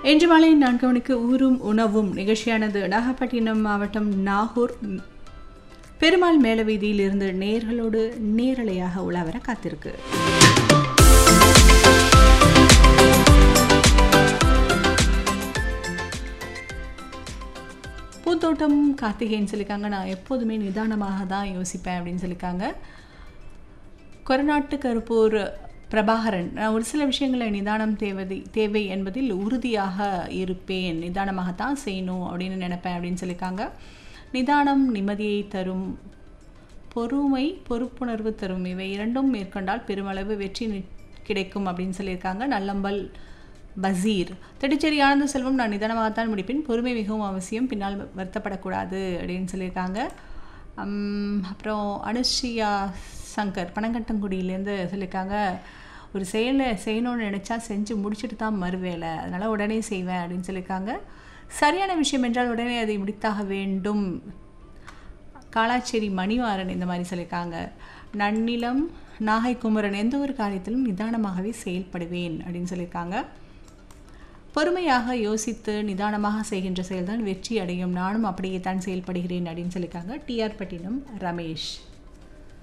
இன்று மாலை நான்கு மணிக்கு ஊரும் உணவும் நிகழ்ச்சியானது நாகப்பட்டினம் மாவட்டம் நாகூர் பெருமாள் மேலவீதியில் இருந்து நேர்களோடு நேரலையாக உலாவர காத்திருக்கு பூந்தோட்டம் கார்த்திகேயன் சொல்லியிருக்காங்க நான் எப்போதுமே நிதானமாக தான் யோசிப்பேன் அப்படின்னு சொல்லியிருக்காங்க கொரநாட்டு கருப்பூர் பிரபாகரன் நான் ஒரு சில விஷயங்களை நிதானம் தேவை தேவை என்பதில் உறுதியாக இருப்பேன் நிதானமாகத்தான் செய்யணும் அப்படின்னு நினைப்பேன் அப்படின்னு சொல்லியிருக்காங்க நிதானம் நிம்மதியை தரும் பொறுமை பொறுப்புணர்வு தரும் இவை இரண்டும் மேற்கொண்டால் பெருமளவு வெற்றி நி- கிடைக்கும் அப்படின்னு சொல்லியிருக்காங்க நல்லம்பல் பசீர் திட்டச்சேரி ஆனந்த செல்வம் நான் நிதானமாகத்தான் முடிப்பேன் பொறுமை மிகவும் அவசியம் பின்னால் வருத்தப்படக்கூடாது அப்படின்னு சொல்லியிருக்காங்க உம், அப்புறம் அனுஷியா சங்கர் பனங்கட்டங்குடியிலேருந்து சொல்லியிருக்காங்க ஒரு செயலை செய்யணும்னு நினச்சா செஞ்சு முடிச்சுட்டு தான் மறுவேலை அதனால் உடனே செய்வேன் அப்படின்னு சொல்லியிருக்காங்க சரியான விஷயம் என்றால் உடனே அதை முடித்தாக வேண்டும் காலாச்சேரி மணிவாரன் இந்த மாதிரி சொல்லியிருக்காங்க நன்னிலம் நாகை குமரன் எந்த ஒரு காரியத்திலும் நிதானமாகவே செயல்படுவேன் அப்படின்னு சொல்லியிருக்காங்க பொறுமையாக யோசித்து நிதானமாக செய்கின்ற செயல்தான் வெற்றி அடையும் நானும் அப்படியே தான் செயல்படுகிறேன் அப்படின்னு சொல்லியிருக்காங்க டிஆர் பட்டினம் ரமேஷ்